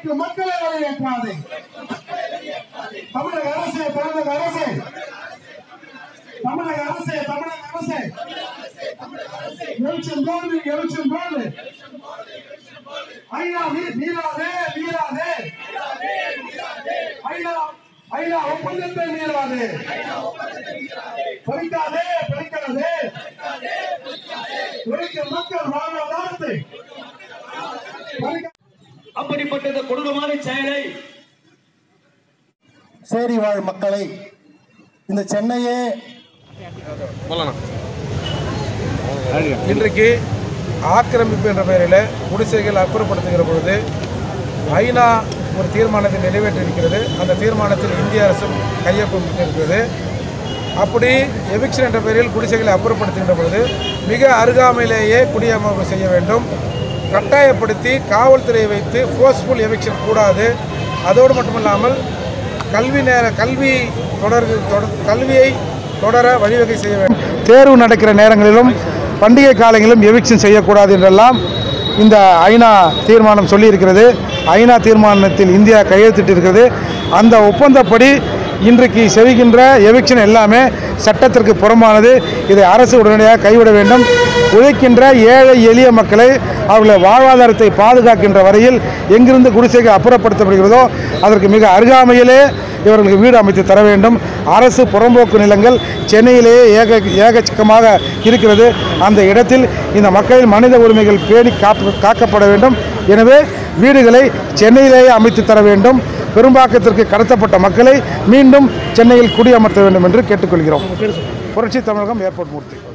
உழைக்கும் மக்களை வெளியேற்றாதே தமிழக அரசு தமிழக அரசு தமிழக அரசு தமிழக அரசு எழுச்சம் போது எழுச்சம் போது ஐநா மீ- மீறாதே மீறாதே ஐநா ஐநா ஒப்பந்தத்தை மீறாதே பறிக்காதே பறிக்காதே உழைக்கும் மக்கள் வாழ்வாதாரத்தை பறிக்க- அப்படிப்பட்ட இந்த கொடூரமான செயலை சேரி வாழ் மக்களை இந்த சென்னையே இன்றைக்கு ஆக்கிரமிப்பு என்ற பெயரில் குடிசைகள் அப்புறப்படுத்துகிற பொழுது ஐநா ஒரு தீர்மானத்தை நிறைவேற்றியிருக்கிறது அந்த தீர்மானத்தில் இந்திய அரசும் கையொப்பமிட்டிருக்கிறது அப்படி எவிக்ஷன் என்ற பெயரில் குடிசைகளை அப்புறப்படுத்துகின்ற பொழுது மிக அருகாமையிலேயே குடியமர்வு செய்ய வேண்டும் கட்டாயப்படுத்தி காவல்துறையை வைத்து ஃபோர்ஸ்ஃபுல் எவிக்ஷன் கூடாது அதோடு மட்டுமல்லாமல் கல்வி நேர கல்வி தொடர் தொடர் கல்வியை தொடர வழிவகை செய்ய வேண்டும் தேர்வு நடக்கிற நேரங்களிலும் பண்டிகை காலங்களிலும் எவிக்ஷன் செய்யக்கூடாது என்றெல்லாம் இந்த ஐநா தீர்மானம் சொல்லியிருக்கிறது ஐநா தீர்மானத்தில் இந்தியா கையெழுத்திட்டிருக்கிறது அந்த ஒப்பந்தப்படி இன்றைக்கு செய்கின்ற எவிக்ஷன் எல்லாமே சட்டத்திற்கு புறம்பானது இதை அரசு உடனடியாக கைவிட வேண்டும் உழைக்கின்ற ஏழை எளிய மக்களை அவர்கள் வாழ்வாதாரத்தை பாதுகாக்கின்ற வரையில் எங்கிருந்து குடிசைக்கு அப்புறப்படுத்தப்படுகிறதோ அதற்கு மிக அருகாமையிலே இவர்களுக்கு வீடு அமைத்து தர வேண்டும் அரசு புறம்போக்கு நிலங்கள் சென்னையிலேயே ஏக ஏகச்சக்கமாக இருக்கிறது அந்த இடத்தில் இந்த மக்களின் மனித உரிமைகள் பேணி காப்பு காக்கப்பட வேண்டும் எனவே வீடுகளை சென்னையிலேயே அமைத்து தர வேண்டும் பெரும்பாக்கத்திற்கு கடத்தப்பட்ட மக்களை மீண்டும் சென்னையில் குடியமர்த்த வேண்டும் என்று கேட்டுக்கொள்கிறோம் புரட்சி தமிழகம் ஏர்போர்ட் மூர்த்தி